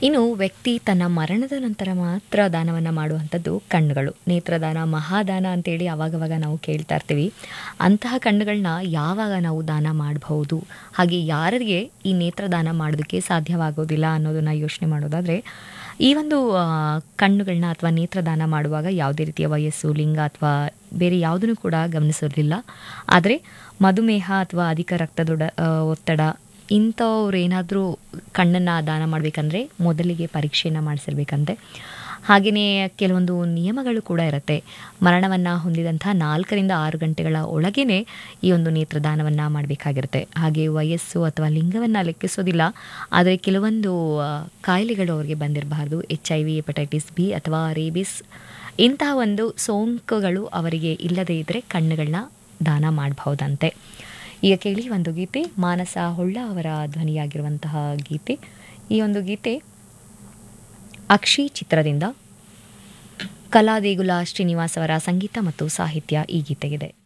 ಇನ್ನು ವ್ಯಕ್ತಿ ತನ್ನ ಮರಣದ ನಂತರ ಮಾತ್ರ ದಾನವನ್ನು ಮಾಡುವಂಥದ್ದು ಕಣ್ಣುಗಳು ನೇತ್ರದಾನ ಮಹಾದಾನ ಅಂತೇಳಿ ಅವಾಗವಾಗ ನಾವು ಕೇಳ್ತಾ ಇರ್ತೀವಿ ಅಂತಹ ಕಣ್ಣುಗಳನ್ನ ಯಾವಾಗ ನಾವು ದಾನ ಮಾಡಬಹುದು ಹಾಗೆ ಯಾರಿಗೆ ಈ ನೇತ್ರದಾನ ಮಾಡೋದಕ್ಕೆ ಸಾಧ್ಯವಾಗೋದಿಲ್ಲ ಅನ್ನೋದನ್ನು ಯೋಚನೆ ಮಾಡೋದಾದರೆ ಈ ಒಂದು ಆ, ಕಣ್ಣುಗಳನ್ನ ಅಥವಾ ನೇತ್ರದಾನ ಮಾಡುವಾಗ ಯಾವುದೇ ರೀತಿಯ ವಯಸ್ಸು ಲಿಂಗ ಅಥವಾ ಬೇರೆ ಯಾವುದನ್ನು ಕೂಡ ಗಮನಿಸೋದಿಲ್ಲ ಆದರೆ ಮಧುಮೇಹ ಅಥವಾ ಅಧಿಕ ರಕ್ತದೊಡ ಆ, ಒತ್ತಡ ಇಂಥವ್ರು ಏನಾದರೂ ಕಣ್ಣನ್ನು ದಾನ ಮಾಡಬೇಕಂದ್ರೆ ಮೊದಲಿಗೆ ಪರೀಕ್ಷೆಯನ್ನು ಮಾಡಿಸಿರ್ಬೇಕಂತೆ ಹಾಗೆಯೇ ಕೆಲವೊಂದು ನಿಯಮಗಳು ಕೂಡ ಇರುತ್ತೆ ಮರಣವನ್ನು ಹೊಂದಿದಂಥ ನಾಲ್ಕರಿಂದ ಆರು ಗಂಟೆಗಳ ಒಳಗೇ ಈ ಒಂದು ನೇತ್ರದಾನವನ್ನು ಮಾಡಬೇಕಾಗಿರುತ್ತೆ ಹಾಗೆ ವಯಸ್ಸು ಅಥವಾ ಲಿಂಗವನ್ನು ಲೆಕ್ಕಿಸೋದಿಲ್ಲ ಆದರೆ ಕೆಲವೊಂದು ಆ, ಕಾಯಿಲೆಗಳು ಅವರಿಗೆ ಬಂದಿರಬಾರ್ದು H I V hepatitis B ಅಥವಾ ರೇಬಿಸ್ ಇಂತಹ ಒಂದು ಸೋಂಕುಗಳು ಅವರಿಗೆ ಇಲ್ಲದೇ ಇದ್ದರೆ ಕಣ್ಣುಗಳನ್ನ ದಾನ ಮಾಡಬಹುದಂತೆ ಈಗ ಕೇಳಿ ಒಂದು ಗೀತೆ ಮಾನಸ ಹೊಳ್ಳ ಅವರ ಧ್ವನಿಯಾಗಿರುವಂತಹ ಗೀತೆ ಈ ಒಂದು ಗೀತೆ ಅಕ್ಷಿ ಚಿತ್ರದಿಂದ ಕಲಾದೇಗುಲ ಶ್ರೀನಿವಾಸ್ ಅವರ ಸಂಗೀತ ಮತ್ತು ಸಾಹಿತ್ಯ ಈ ಗೀತೆಗಿದೆ